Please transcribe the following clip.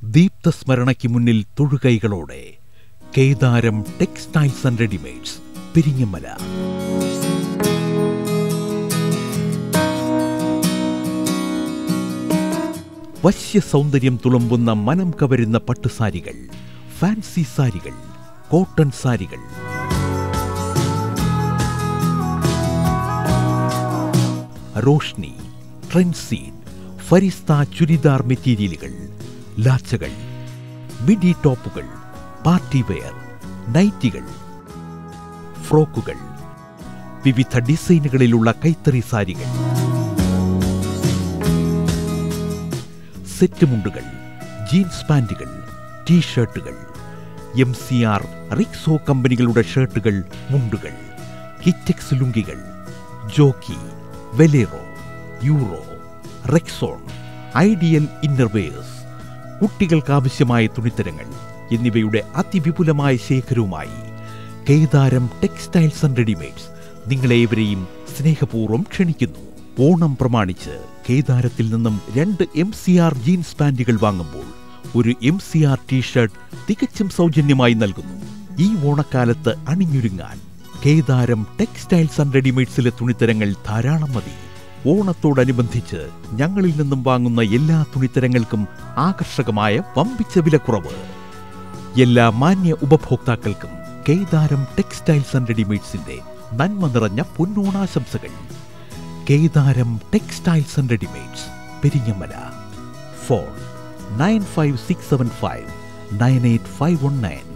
ദീപ്തസ്മരണയ്ക്ക് മുന്നിൽ തൊഴുകൈകളോടെ Kedaram textiles and readymades Peringamala വശ്യ സൗന്ദര്യം തുളുമ്പുന്ന മനം കവരുന്ന പട്ടുസാരികൾ ഫാൻസി സാരികൾ കോട്ടൺ സാരികൾ റോഷ്നി ട്രെൻസീൻ ഫരിസ്ത ചുരിദാർ മെറ്റീരിയലുകൾ ലാച്ചകൾ മിഡി ടോപ്പുകൾ പാർട്ടി വെയർ നൈറ്റികൾ ഫ്രോക്കുകൾ വിവിധ ഡിസൈനുകളിലുള്ള കൈത്തറി സാരികൾ സെറ്റ് മുണ്ടുകൾ ജീൻസ് പാന്റുകൾ ടീഷർട്ടുകൾ എം സി ആർ റിക്സോ കമ്പനികളുടെ ഷർട്ടുകൾ മുണ്ടുകൾ കിറ്റക്സ് ലുങ്കികൾ ജോക്കി വെലേറോ യൂറോ റെക്സോൺ ഐഡിയൽ ഇന്നർവെയേഴ്സ് കുട്ടികൾക്കാവശ്യമായ തുണിത്തരങ്ങൾ എന്നിവയുടെ അതിവിപുലമായ ശേഖരവുമായി കേദാരം ടെക്സ്റ്റൈൽസ് ആൻഡ് റെഡിമെയ്ഡ്സ് നിങ്ങളേവരെയും സ്നേഹപൂർവ്വം ക്ഷണിക്കുന്നു ഓണം പ്രമാണിച്ച് കേദാരത്തിൽ നിന്നും രണ്ട് എം സി ആർ ജീൻസ് പാന്റുകൾ വാങ്ങുമ്പോൾ ഒരു എം സി ആർ ടീഷർട്ട് തികച്ചും സൗജന്യമായി നൽകുന്നു ഈ ഓണക്കാലത്ത് അണിഞ്ഞൊരുങ്ങാൻ കേദാരം ടെക്സ്റ്റൈൽസ് ആൻഡ് റെഡിമെയ്ഡ്സിലെ തുണിത്തരങ്ങൾ ധാരാളം മതി ഓണത്തോടനുബന്ധിച്ച് ഞങ്ങളിൽ നിന്നും വാങ്ങുന്ന എല്ലാ തുണിത്തരങ്ങൾക്കും ആകർഷകമായ വമ്പിച്ച വിലക്കുറവ് എല്ലാ മാന്യ ഉപഭോക്താക്കൾക്കും കേദാരം ടെക്സ്റ്റൈൽസ് ആൻഡ് റെഡിമെയ്ഡ്സിന്റെ നന്മ നിറഞ്ഞ പൊന്നോണാശംസകൾ Kedaram textiles and readymades Peringamala phone nine five six seven five nine eight five one nine